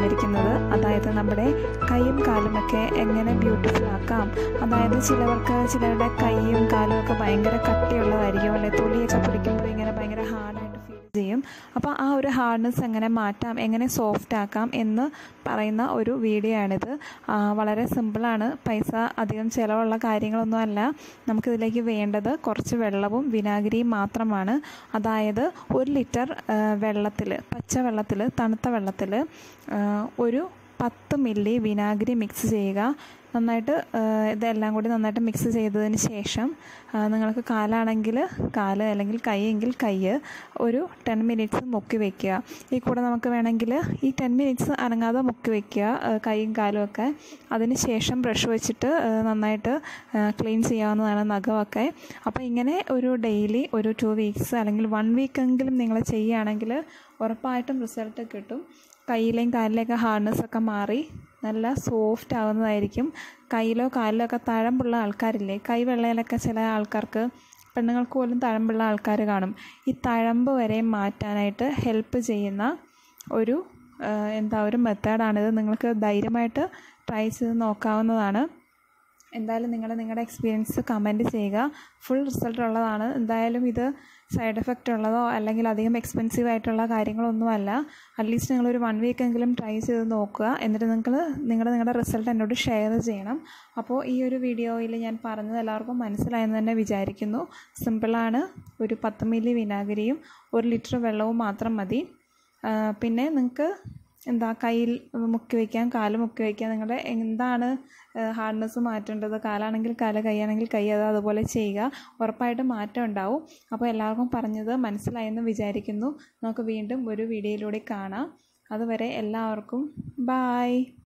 വന്നിരിക്കുന്നത് അതായത് നമ്മുടെ കൈയും കാലുമൊക്കെ എങ്ങനെ ബ്യൂട്ടിഫുൾ ആക്കാം അതായത് ചിലവർക്ക് ചിലരുടെ കൈയും കാലും ഒക്കെ ഭയങ്കര കട്ടിയുള്ളതായിരിക്കും അല്ലെ തൊലിയൊക്കെ പിടിക്കുമ്പോൾ ഇങ്ങനെ ഭയങ്കര ഹാർഡായിട്ട് ഫീൽ ചെയ്യും അപ്പോൾ ആ ഒരു ഹാർഡ്നെസ് എങ്ങനെ മാറ്റാം എങ്ങനെ സോഫ്റ്റ് ആക്കാം എന്ന് പറയുന്ന ഒരു വീഡിയോ ആണിത് ആ, വളരെ സിമ്പിളാണ് പൈസ അധികം ചിലവുള്ള കാര്യങ്ങളൊന്നും അല്ല നമുക്കിതിലേക്ക് വേണ്ടത് കുറച്ച് വെള്ളവും വിനാഗിരിയും മാത്രമാണ് അതായത് ഒരു ലിറ്റർ വെള്ളത്തിൽ പച്ച വെള്ളത്തിൽ തണുത്ത വെള്ളത്തിൽ ഒരു പത്ത് മില്ലി വിനാഗിരി മിക്സ് ചെയ്യുക നന്നായിട്ട് ആ, ഇതെല്ലാം കൂടി നന്നായിട്ട് മിക്സ് ചെയ്തതിന് ശേഷം ആ, നിങ്ങൾക്ക് കാലാണെങ്കിൽ കാല് അല്ലെങ്കിൽ കൈ എങ്കിൽ കൈ ഒരു ടെൻ മിനിറ്റ്സ് മുക്കി വയ്ക്കുക ഈ കൂടെ നമുക്ക് വേണമെങ്കിൽ ഈ ടെൻ മിനിറ്റ്സ് അനങ്ങാതെ മുക്കി വയ്ക്കുക ആ, കൈയും കാലും ഒക്കെ അതിന് ശേഷം ബ്രഷ് വെച്ചിട്ട് ആ, നന്നായിട്ട് ക്ലീൻ ചെയ്യാവുന്നതാണ് നഖമൊക്കെ അപ്പോൾ ഇങ്ങനെ ഒരു ഡെയിലി ഒരു ടു വീക്സ് അല്ലെങ്കിൽ വൺ വീക്കെങ്കിലും നിങ്ങൾ ചെയ്യുകയാണെങ്കിൽ ഉറപ്പായിട്ടും റിസൾട്ട് കിട്ടും കയ്യിലെയും കാലിലെയൊക്കെ ഹാർഡ്നെസ് ഒക്കെ മാറി നല്ല സോഫ്റ്റ് ആവുന്നതായിരിക്കും കയ്യിലോ കാലിലോ ഒക്കെ തഴമ്പുള്ള ആൾക്കാരില്ലേ കൈ വെള്ളയിലൊക്കെ ചില ആൾക്കാർക്ക് പെണ്ണുങ്ങൾക്ക് പോലും തഴമ്പുള്ള ആൾക്കാർ കാണും ഈ തഴമ്പ് വരെ മാറ്റാനായിട്ട് ഹെൽപ്പ് ചെയ്യുന്ന ഒരു ആ, എന്താ ഒരു മെത്തേഡാണിത് നിങ്ങൾക്ക് ധൈര്യമായിട്ട് ട്രൈ ചെയ്ത് നോക്കാവുന്നതാണ് എന്തായാലും നിങ്ങൾ നിങ്ങളുടെ എക്സ്പീരിയൻസ് കമൻറ്റ് ചെയ്യുക ഫുൾ റിസൾട്ട് ഉള്ളതാണ് എന്തായാലും ഇത് സൈഡ് എഫക്റ്റ് ഉള്ളതോ അല്ലെങ്കിൽ അധികം എക്സ്പെൻസീവ് ആയിട്ടുള്ള കാര്യങ്ങളൊന്നുമല്ല അറ്റ്ലീസ്റ്റ് നിങ്ങളൊരു വൺ വീക്ക് എങ്കിലും ട്രൈ ചെയ്ത് നോക്കുക എന്നിട്ട് നിങ്ങൾ നിങ്ങളുടെ നിങ്ങളുടെ റിസൾട്ട് എന്നോട് ഷെയർ ചെയ്യണം അപ്പോൾ ഈ ഒരു വീഡിയോയിൽ ഞാൻ പറഞ്ഞത് എല്ലാവർക്കും മനസ്സിലായെന്ന് തന്നെ വിചാരിക്കുന്നു സിമ്പിളാണ് ഒരു പത്ത് മില്ലി വിനാഗിരിയും ഒരു ലിറ്റർ വെള്ളവും മാത്രം മതി ആ, പിന്നെ നിങ്ങൾക്ക് എന്താ കയ്യിൽ മുക്കി വയ്ക്കാം കാല് മുക്കി വയ്ക്കാം നിങ്ങളുടെ എന്താണ് ഹാർഡ്നെസ് മാറ്റേണ്ടത് കാലാണെങ്കിൽ കാല് കൈയാണെങ്കിൽ കൈ അത് അതുപോലെ ചെയ്യുക ഉറപ്പായിട്ടും മാറ്റം ഉണ്ടാവും അപ്പോൾ എല്ലാവർക്കും പറഞ്ഞത് മനസ്സിലായെന്ന് വിചാരിക്കുന്നു നമുക്ക് വീണ്ടും ഒരു വീഡിയോയിലൂടെ കാണാം അതുവരെ എല്ലാവർക്കും ബായ്